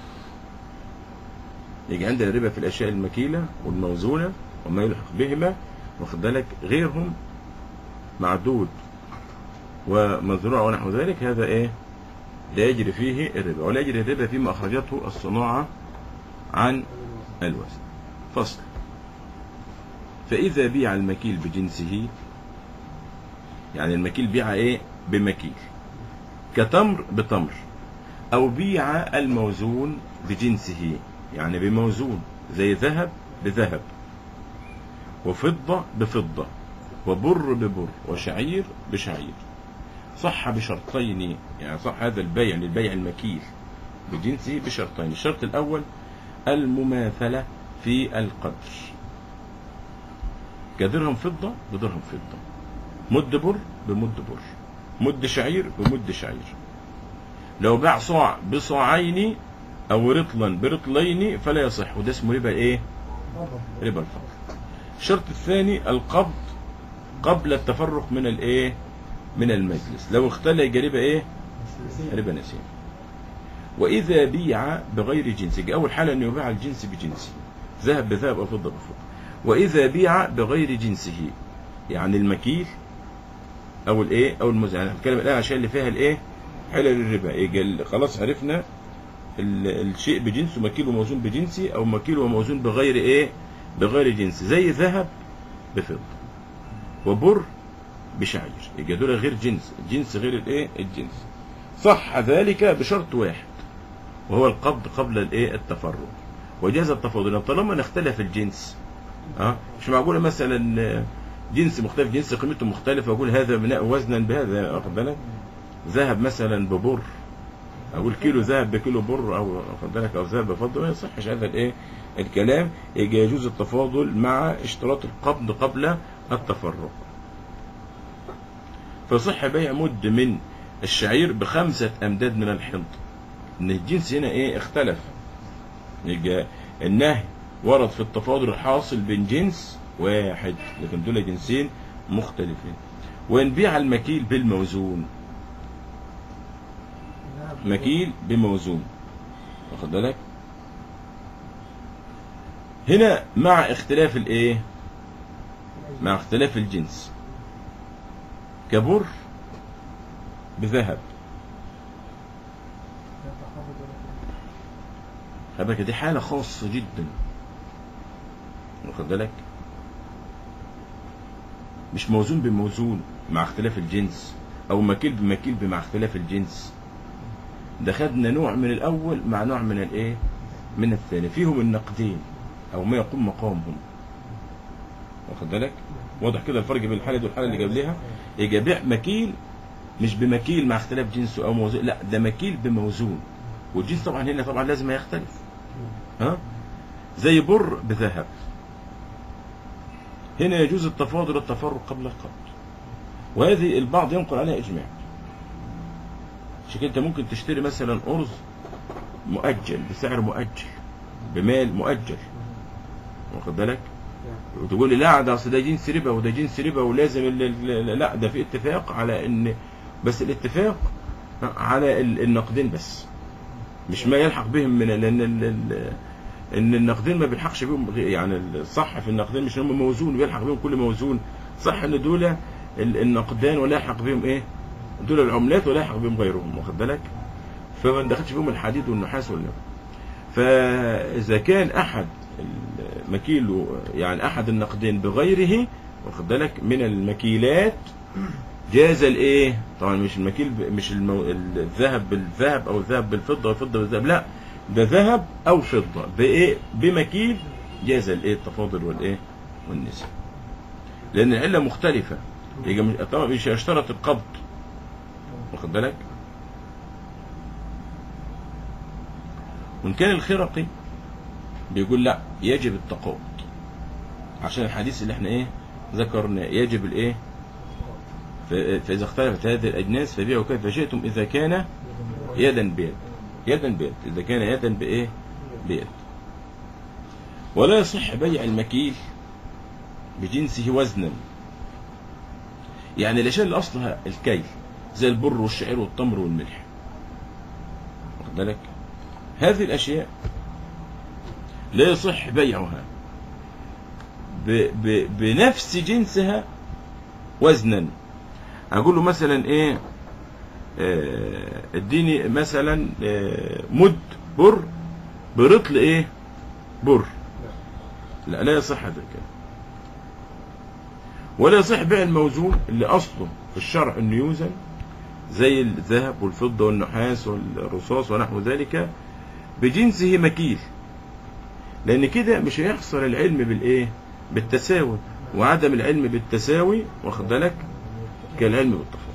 يجي عندنا ربا في الاشياء المكيله والموزونه وما يلحق بهما واخد بالك غيرهم معدود ومزروع ونحو ذلك هذا ايه لا يجري فيه الربا ولا يجري الربا فيما اخرجته الصناعه عن الوزن فصل فإذا بيع المكيل بجنسه يعني المكيل بيع ايه بمكيل كتمر بتمر او بيع الموزون بجنسه يعني بموزون زي ذهب بذهب وفضة بفضة وبر ببر وشعير بشعير صح بشرطين يعني صح هذا البيع للبيع المكيل بجنسه بشرطين الشرط الأول المماثلة في القدر كدرهم فضة بدرهم فضة مد بر بمد بر مد شعير بمد شعير لو باع صاع بصاعين او رطلا برطلين فلا يصح وده اسمه ربا ايه ربا الفضل الشرط الثاني القبض قبل التفرق من الايه من المجلس لو اختلى يبقى ربا ايه ربا نسيم وإذا بيع بغير جنس يبقى أول حالة أنه يباع الجنس بجنسه ذهب بذهب أو فضة بفضة وإذا بيع بغير جنسه يعني المكيل أو الإيه أو المزع أنا بتكلم الآن عشان اللي فيها الإيه حلل الربا يبقى ال- خلاص عرفنا ال- الشيء بجنسه مكيل وموزون بجنسي أو مكيل وموزون بغير إيه بغير جنس زي ذهب بفضة وبر بشعير يبقى دول غير جنس الجنس غير الايه الجنس صح ذلك بشرط واحد وهو القبض قبل الايه التفرق وجاز التفاضل طالما إن اختلف الجنس اه مش معقوله مثلا آه، جنس مختلف جنس قيمته مختلفه اقول هذا بناء وزنا بهذا واخد بالك ذهب مثلا ببر اقول كيلو ذهب بكيلو بر او واخد بالك او ذهب بفضه ما يصحش هذا الايه الكلام يجي يجوز التفاضل مع اشتراط القبض قبل التفرق فصح بيع مد من الشعير بخمسة أمداد من الحنطة إن الجنس هنا إيه اختلف يبقى النهي ورد في التفاضل الحاصل بين جنس واحد لكن دول جنسين مختلفين ونبيع المكيل بالموزون مكيل بموزون واخد بالك هنا مع اختلاف الايه مع اختلاف الجنس كبر بذهب خلي بالك دي حالة خاصة جدا واخد بالك مش موزون بموزون مع اختلاف الجنس او مكيل بمكيل مع اختلاف الجنس ده خدنا نوع من الاول مع نوع من الايه من الثاني فيهم النقدين او ما يقوم مقامهم واخد بالك واضح كده الفرق بين الحاله دي والحاله اللي قبلها يجي بيع مكيل مش بمكيل مع اختلاف جنسه او موزون لا ده مكيل بموزون والجنس طبعا هنا طبعا لازم يختلف ها زي بر بذهب هنا يجوز التفاضل والتفرق قبل القبض وهذه البعض ينقل عليها اجماع عشان كده انت ممكن تشتري مثلا ارز مؤجل بسعر مؤجل بمال مؤجل واخد بالك وتقول لي لا ده اصل ده جنس ربا وده جنس ربا ولازم ال- ال- لا ده في اتفاق على ان بس الاتفاق على ال- النقدين بس مش ما يلحق بهم من لان ال- ال- ان النقدين ما بيلحقش بهم غير- يعني الصح في النقدين مش ان هم موزون بيلحق بهم كل موزون صح ان دول ال- النقدان ولا يلحق بهم ايه دول العملات ولا يلحق بهم غيرهم واخد بالك فما ندخلش بهم الحديد والنحاس ولا فاذا كان احد المكيل يعني احد النقدين بغيره واخد بالك من المكيلات جاز الايه طبعا مش المكيل ب... مش المو... الذهب بالذهب او الذهب بالفضه والفضه بالذهب لا ده ذهب او فضه بايه بمكيل جاز الايه التفاضل والايه والنسب لان العله مختلفه يجي مش- طبعا مش هيشترط القبض واخد بالك وان كان الخرقي بيقول لا يجب التقاض عشان الحديث اللي احنا ايه ذكرناه يجب الايه ف- فاذا اختلفت هذه الاجناس فبيعوا كيف شئتم اذا كان يدا بيد يدا بيد اذا كان يدا بايه بيد ولا يصح بيع المكيل بجنسه وزنا يعني الاشياء اللي اصلها الكيل زي البر والشعير والتمر والملح واخد بالك هذه الاشياء لا يصح بيعها ب ب بنفس جنسها وزنا اقول له مثلا ايه آه، اديني مثلا آه، مد بر برطل ايه بر لا لا يصح هذا الكلام ولا يصح بيع الموزون اللي اصله في الشرع انه يوزن زي الذهب والفضه والنحاس والرصاص ونحو ذلك بجنسه مكيل لان كده مش هيحصل العلم بالايه بالتساوي وعدم العلم بالتساوي واخد بالك كالعلم بالتفاضل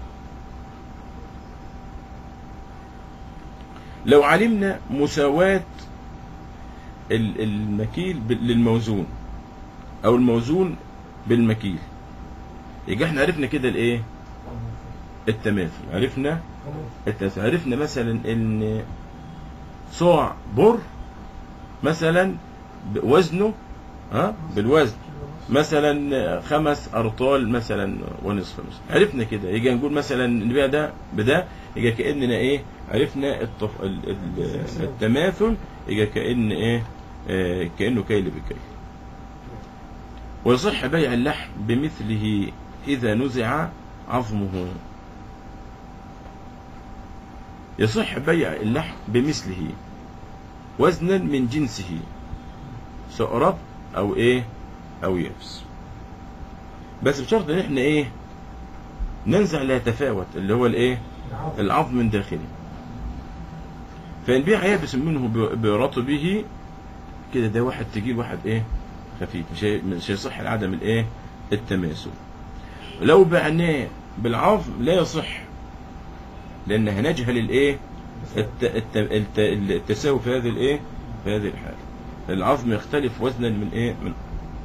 لو علمنا مساواة ال- المكيل بال- للموزون او الموزون بالمكيل يبقى احنا عرفنا كده الايه التماثل عرفنا التماثل عرفنا مثلا ان صاع بر مثلا وزنه ها بالوزن مثلا خمس ارطال مثلا ونصف مثلا عرفنا كده يجي نقول مثلا نبيع ده بده يجي كاننا ايه عرفنا التف... ال... ال... التماثل يبقى كأن ايه آه كأنه كيل بكيل ويصح بيع اللحم بمثله إذا نزع عظمه يصح بيع اللحم بمثله وزنا من جنسه سواء رطب أو إيه أو يابس بس بشرط إن إحنا إيه ننزع لا يتفاوت اللي هو الإيه العظم العظم من داخله فالبيع يابس منه ب- برطبه كده ده واحد تقيل واحد ايه خفيف مش هي- مش هيصح لعدم الايه التماثل لو بعناه بالعظم لا يصح لان هنجهل الايه الت... الت... الت... التساوي في هذه الايه في هذه الحاله العظم يختلف وزنا من ايه من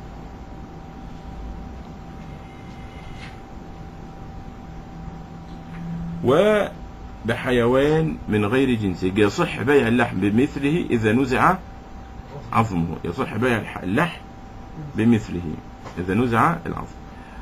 وبحيوان من غير جنسه يبقى يصح بيع اللحم بمثله إذا نزع عظمه يصح بيع الح- اللحم بمثله إذا نزع العظم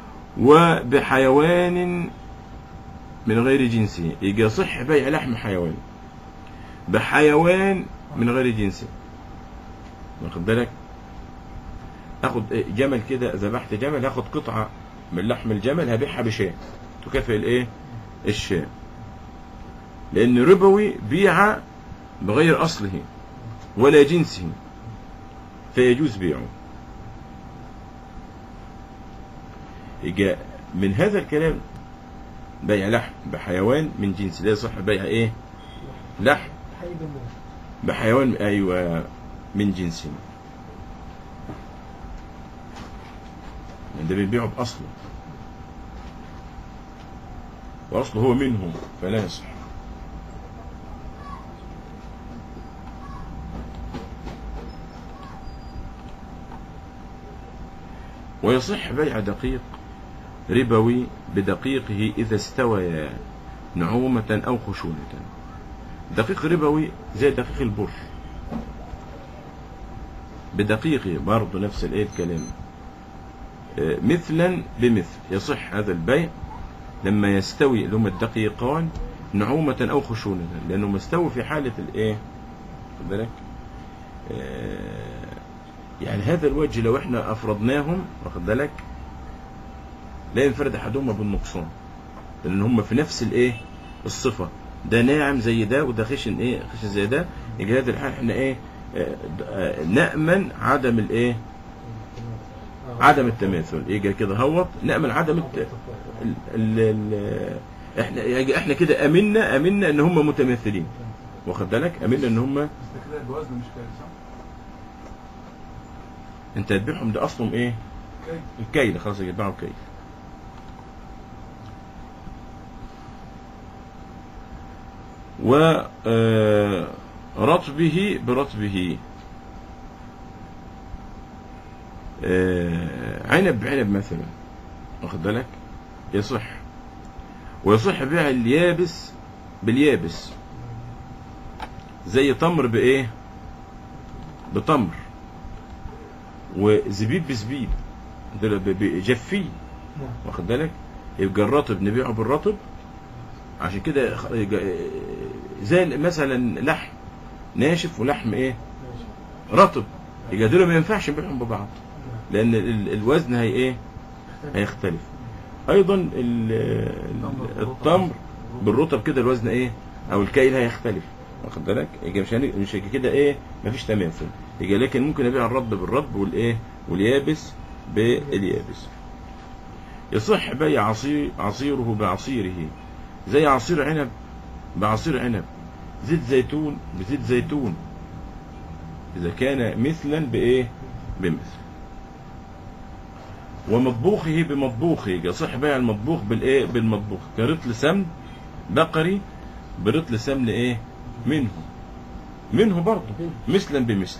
وبحيوان من غير جنسه يبقى يصح بيع لحم حيوان بحيوان من غير جنسه واخد بالك اخد إيه جمل كده ذبحت جمل هاخد قطعه من لحم الجمل هبيعها بشاة تكافئ الايه الشاة لان ربوي بيع بغير اصله ولا جنسه فيجوز بيعه يجي من هذا الكلام بيع لحم بحيوان من جنس لا يصح بيع ايه لحم حي بالله بحيوان ايوه من جنسه ده بيبيعه باصله واصله هو منه فلا يصح ويصح بيع دقيق ربوي بدقيقه إذا استويا نعومة أو خشونة دقيق ربوي زي دقيق البر بدقيقه برضه نفس الايه الكلام آه، مثلا بمثل يصح هذا البيع لما يستوي اللي هم الدقيقان نعومة أو خشونة لأنه مستوي في حالة الإيه؟ خد بالك؟ آه، يعني هذا الوجه لو احنا أفردناهم واخد بالك؟ لا ينفرد أحدهما بالنقصان لأن هم في نفس الإيه؟ الصفة ده ناعم زي ده وده خشن إيه؟ خشن زي ده يجي هذه الحالة احنا إيه؟ آه، آه، نأمن عدم الإيه؟ عدم التماثل يجي كده هوت نأمن عدم الت... ال... ال... ال... احنا يجي احنا كده امنا امنا ان هم متماثلين واخد بالك امنا ان هم بس ده كده الوزن مش كده صح؟ انت هتبيعهم ده اصلهم ايه كده الكيل خلاص يتباعوا كيل و آه، رطبه برطبه آه، عنب بعنب مثلا واخد بالك يصح ويصح بيع اليابس باليابس زي تمر بايه بتمر وزبيب بزبيب دول ب- ب- جفيه نعم واخد بالك يبقى الرطب نبيعه بالرطب عشان كده خ- يبقى- زي مثلا لحم ناشف ولحم ايه ماشي رطب يبقى دول ما ينفعش نبيعهم ببعض نعم لان ال- الوزن هي ايه هيختلف ايضا ال- ال- التمر بالرطب كده الوزن ايه او الكيل هيختلف واخد بالك يبقى مش هن- مش هيجي كده ايه مفيش تماثل يبقى لكن ممكن ابيع الرطب بالرطب والايه واليابس باليابس يصح بيع عصير عصيره بعصيره زي عصير عنب بعصير عنب زيت زيتون بزيت زيتون اذا كان مثلا بايه بمثل ومطبوخه بمطبوخه يصح بيع المطبوخ بالايه بالمطبوخ كرطل سمن بقري برطل سمن ايه منه منه برضه مثلا بمثل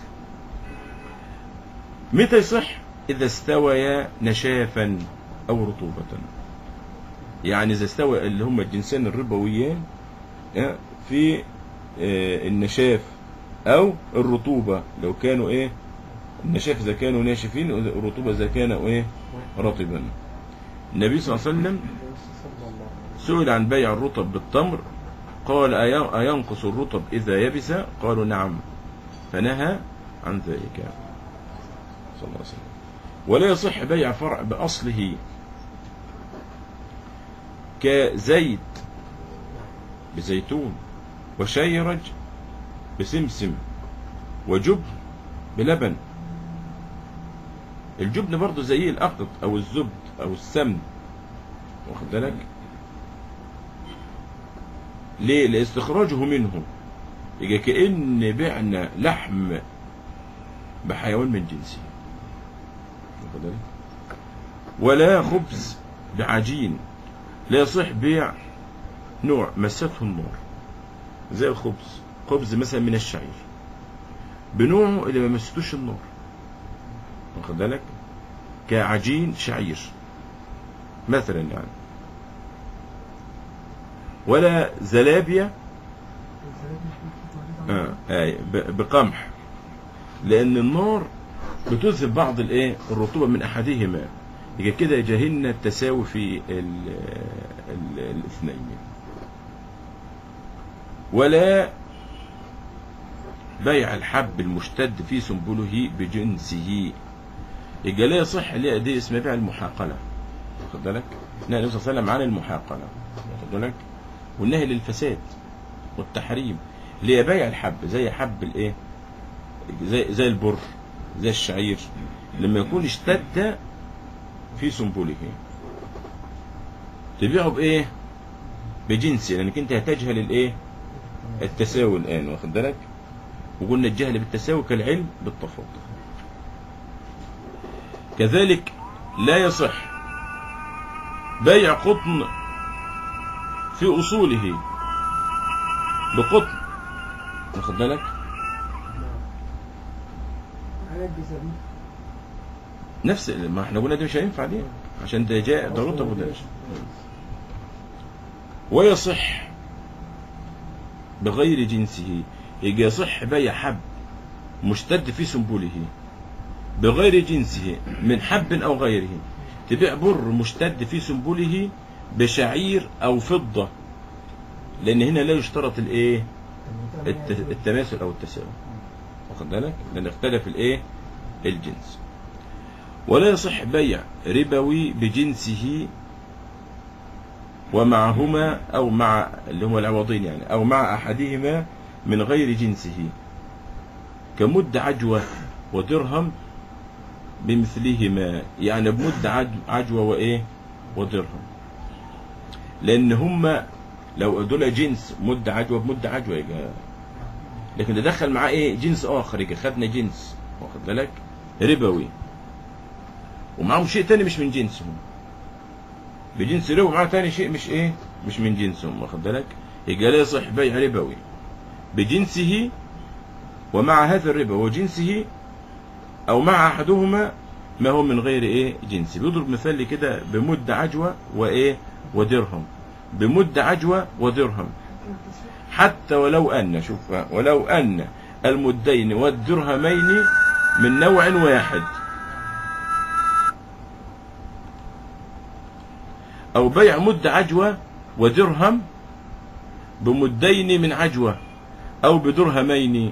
متى يصح اذا استويا نشافا او رطوبة يعني اذا استوى اللي هم الجنسين الربويين آه، في آه، النشاف او الرطوبة لو كانوا ايه النشاف اذا كانوا ناشفين والرطوبة اذا كانوا ايه رطبا النبي صلى الله عليه وسلم صلى الله عليه وسلم سئل عن بيع الرطب بالتمر قال أي- أينقص الرطب إذا يبس قالوا نعم فنهى عن ذلك صلى الله عليه وسلم ولا يصح بيع فرع بأصله كزيت بزيتون وشيرج بسمسم وجبن بلبن الجبن برضه زي الأقط أو الزبد أو السمن واخد بالك ليه لاستخراجه منه يبقى كأن بعنا لحم بحيوان من جنسه واخد بالك ولا خبز بعجين لا يصح بيع نوع مسته النار زي الخبز خبز مثلا من الشعير بنوعه اللي ما مستوش النار واخد بالك كعجين شعير مثلا يعني ولا زلابيا آه آه ب- بقمح لأن النار بتذهب بعض الايه الرطوبة من أحدهما يبقى كده جاهلنا التساوي في ال ال الاثنين ولا بيع الحب المشتد في سنبله بجنسه يبقى لا يصح ليه دي اسمها بيع المحاقلة واخد بالك نهى النبي صلى الله عليه وسلم عن المحاقلة واخد بالك والنهي للفساد والتحريم اللي هي بيع الحب زي حب الايه زي زي البر زي الشعير لما يكون اشتد في سنبله تبيعه بايه بجنسي لانك انت هتجهل الايه التساوي الان واخد بالك وقلنا الجهل بالتساوي كالعلم بالتفاضل كذلك لا يصح بيع قطن في اصوله بقطن واخد بالك حاجات بزبيب نفس ما احنا قلنا دي مش هينفع دي عشان ده جاء ده رطب وده ويصح بغير جنسه يجي يصح بيع حب مشتد في سنبله بغير جنسه من حب او غيره تبيع بر مشتد في سنبله بشعير او فضة لان هنا لا يشترط الايه الت- التماثل او التساوي واخد بالك لان اختلف الايه الجنس ولا يصح بيع ربوي بجنسه ومعهما او مع اللي هم العوضين يعني او مع احدهما من غير جنسه كمد عجوة ودرهم بمثلهما يعني بمد عج- عجوة وايه ودرهم لان هم لو دول جنس مد عجوة بمد عجوة يبقى لكن ده دخل معاه ايه جنس اخر يبقى خدنا جنس واخد بالك ربوي ومعاهم شيء تاني مش من جنسهم بجنس ربوي ومعاه تاني شيء مش ايه مش من جنسهم واخد بالك يبقى لا يصح بيع ربوي بجنسه ومع هذا الربا وجنسه او مع احدهما ما هو من غير ايه جنسه بيضرب مثال لي كده بمد عجوة وايه ودرهم بمد عجوة ودرهم حتى ولو أن شوف ولو أن المدين والدرهمين من نوع واحد أو بيع مد عجوة ودرهم بمدين من عجوة أو بدرهمين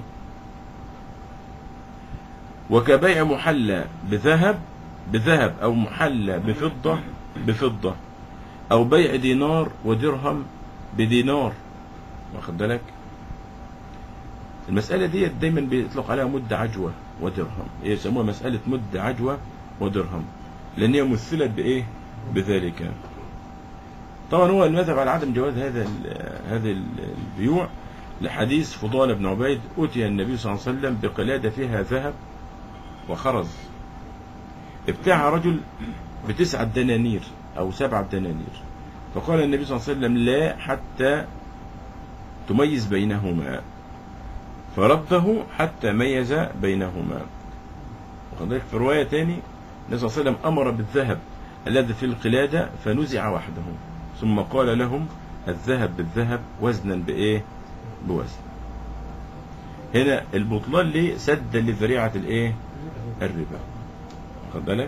وكبيع محلى بذهب بذهب أو محلى بفضة بفضة أو بيع دينار ودرهم بدينار واخد بالك المسألة دي دايما بيطلق عليها مد عجوة ودرهم يسموها مسألة مد عجوة ودرهم لأن هي مثلت بإيه بذلك طبعا هو المذهب على عدم جواز هذا ال- هذه ال- البيوع لحديث فضال بن عبيد أتي النبي صلى الله عليه وسلم بقلادة فيها ذهب وخرز ابتاعها رجل بتسعة دنانير أو سبعة دنانير فقال النبي صلى الله عليه وسلم لا حتى تميز بينهما فرده حتى ميز بينهما وقد ذلك في رواية تاني النبي صلى الله عليه وسلم أمر بالذهب الذي في القلادة فنزع وحده ثم قال لهم الذهب بالذهب وزنا بإيه بوزن هنا البطلان ليه سدا لذريعة الإيه الربا واخد بالك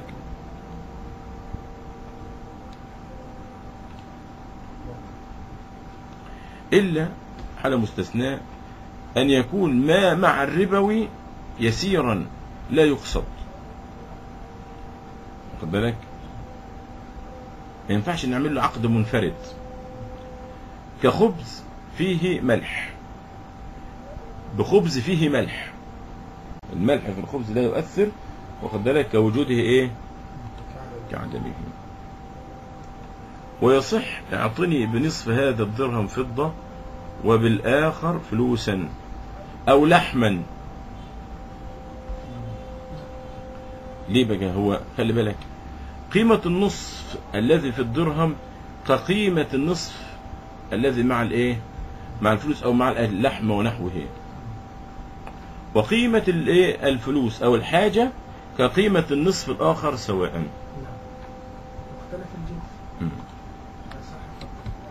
إلا حالة مستثناة أن يكون ما مع الربوي يسيرا لا يقصد واخد بالك ما ينفعش نعمل له عقد منفرد كخبز فيه ملح بخبز فيه ملح الملح في الخبز لا يؤثر واخد بالك كوجوده ايه كعدمه ويصح اعطني بنصف هذا الدرهم فضة وبالآخر فلوسا أو لحما ليه بقى هو خلي بالك قيمة النصف الذي في الدرهم كقيمة النصف الذي مع الايه مع الفلوس او مع اللحم ونحوه وقيمة الايه الفلوس او الحاجة كقيمة النصف الاخر سواء نعم مختلف الجنس مم. صح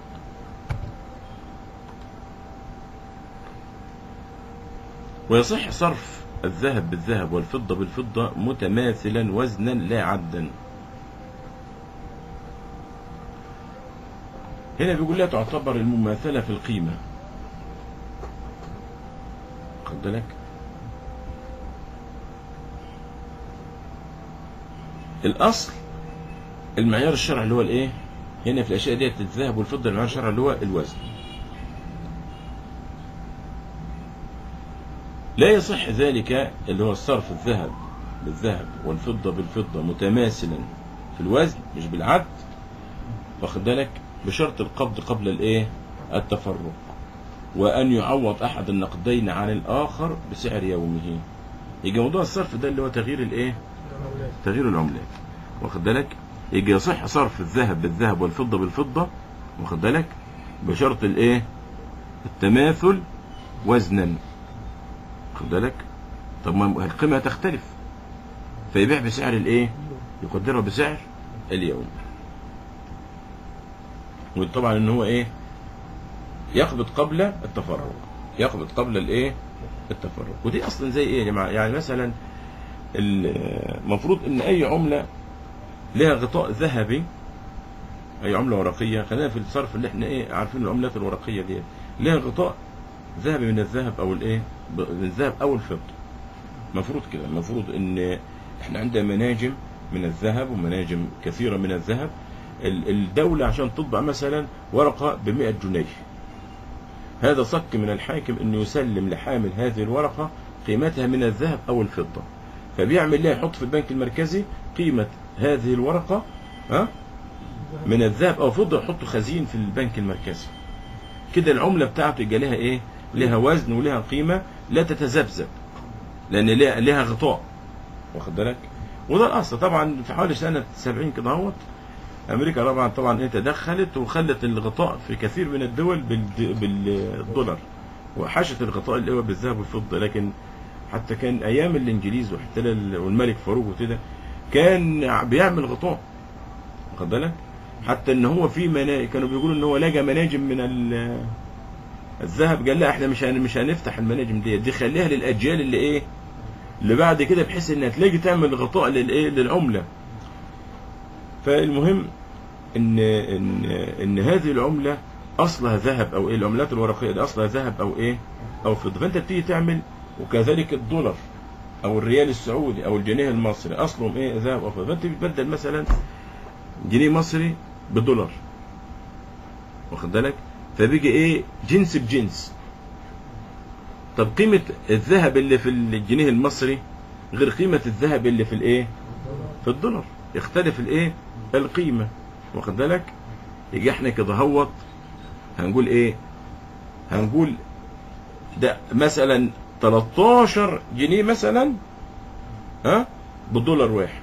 ويصح صرف الذهب بالذهب والفضة بالفضة متماثلا وزنا لا عدا هنا بيقول لا تعتبر المماثلة في القيمة خد بالك الأصل المعيار الشرعي اللي هو الايه هنا في الأشياء ديت الذهب والفضة المعيار الشرعي اللي هو الوزن لا يصح ذلك اللي هو الصرف الذهب بالذهب والفضة بالفضة متماثلا في الوزن مش بالعد واخد بالك بشرط القبض قبل الايه التفرق وان يعوض احد النقدين عن الاخر بسعر يومه يجي موضوع الصرف ده اللي هو تغيير الايه العملات تغيير العملات واخد بالك يجي يصح صرف الذهب بالذهب والفضة بالفضة واخد بالك بشرط الايه التماثل وزنا واخد بالك طب ما القيمة تختلف فيبيع بسعر الايه يقدرها بسعر اليوم وطبعا ان هو ايه يقبض قبل التفرق يقبض قبل الايه التفرق ودي اصلا زي ايه يا جماعه يعني مثلا المفروض ان اي عمله لها غطاء ذهبي اي عمله ورقيه خلينا في الصرف اللي احنا ايه عارفين العملات الورقيه دي لها غطاء ذهبي من الذهب او الايه ب- من الذهب او الفضه المفروض كده المفروض ان احنا عندنا مناجم من الذهب ومناجم كثيره من الذهب ال- الدوله عشان تطبع مثلا ورقه ب 100 جنيه هذا صك من الحاكم انه يسلم لحامل هذه الورقه قيمتها من الذهب او الفضه فبيعمل لها يحط في البنك المركزي قيمه هذه الورقه ها من الذهب او الفضه يحط خزين في البنك المركزي كده العمله بتاعته يبقى لها ايه لها وزن ولها قيمه لا تتذبذب لان لها, لها غطاء واخد بالك وده الاصل طبعا في حوالي سنه 70 كده اهوت امريكا طبعا طبعا ايه تدخلت وخلت الغطاء في كثير من الدول بالد- بالدولار وحشت الغطاء اللي هو بالذهب والفضه لكن حتى كان ايام الانجليز واحتلال والملك فاروق وكده كان بيعمل غطاء واخد بالك حتى ان هو في منا... كانوا بيقولوا ان هو لقى مناجم من ال... الذهب قال لا احنا مش هن... مش هنفتح المناجم دي دي خليها للاجيال اللي ايه اللي بعد كده بحيث انها تلاقي تعمل غطاء للايه للعمله فالمهم ان ان ان هذه العمله اصلها ذهب او ايه العملات الورقيه دي اصلها ذهب او ايه او فضه فانت بتيجي تعمل وكذلك الدولار او الريال السعودي او الجنيه المصري اصلهم ايه ذهب او فضه فانت بتبدل مثلا جنيه مصري بدولار واخد بالك فبيجي ايه جنس بجنس طب قيمة الذهب اللي في الجنيه المصري غير قيمة الذهب اللي في الايه في الدولار يختلف الايه القيمة واخد بالك يجي احنا كده هوت هنقول ايه هنقول ده مثلا 13 جنيه مثلا ها بالدولار واحد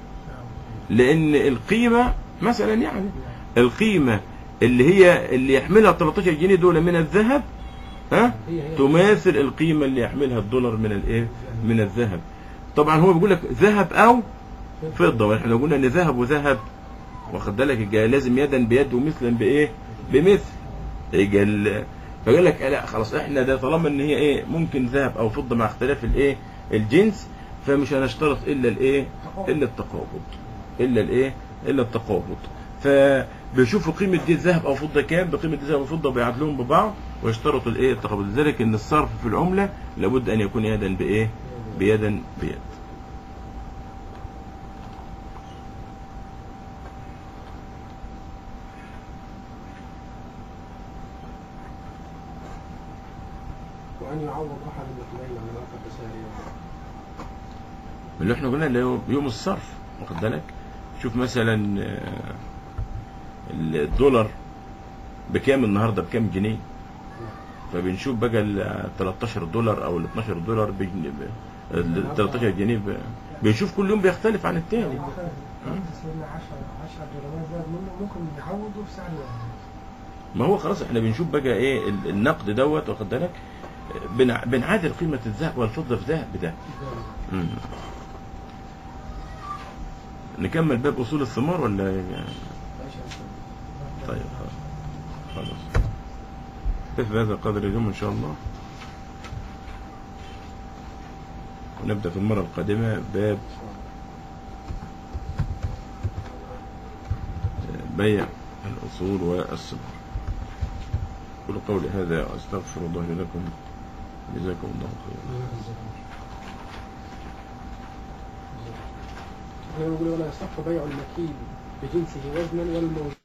لان القيمة مثلا يعني القيمة اللي هي اللي يحملها 13 جنيه دول من الذهب ها هي هي تماثل القيمة اللي يحملها الدولار من الايه من الذهب طبعا هو بيقول لك ذهب او فضة واحنا لو قلنا ان ذهب وذهب واخد بالك يبقى لازم يدا بيد ومثلا بايه بمثل يبقى ال- فقال لك لا خلاص احنا ده طالما ان هي ايه ممكن ذهب او فضة مع اختلاف الايه الجنس فمش هنشترط الا الايه الا التقابض الا الايه الا التقابض فبيشوفوا قيمه دي ذهب او فضه كام بقيمه دي ذهب وفضه بيعادلوهم ببعض ويشترط الايه التقابض لذلك ان الصرف في العمله لابد ان يكون يدا بايه بيدا بيد وأن يعوض أحد النقلين عن الآخر بسعر اللي احنا قلنا اللي هو يوم الصرف واخد بالك شوف مثلا آه، الدولار بكام النهارده بكام جنيه فبنشوف بقى ال 13 دولار او ال 12 دولار بجن- ب- ال 13 جنيه ب- بنشوف كل يوم بيختلف عن التاني سيدنا 10 10 دولارات زاد منه ممكن يعوضوا في سعر واحد ما هو خلاص احنا بنشوف بقى ايه ال- النقد دوت واخد بالك بنع- بنعادل قيمه الذهب والفضه في ده بده مم. نكمل باب اصول الثمار ولا يعني طيب خلاص خلاص كيف بهذا القدر اليوم ان شاء الله ونبدا في المره القادمه باب بيع الاصول والثمار كل قولي هذا استغفر الله لي لكم جزاكم الله خيرا احنا بنقول ولا يصح بيع المكيل بجنسه وزنا والموجود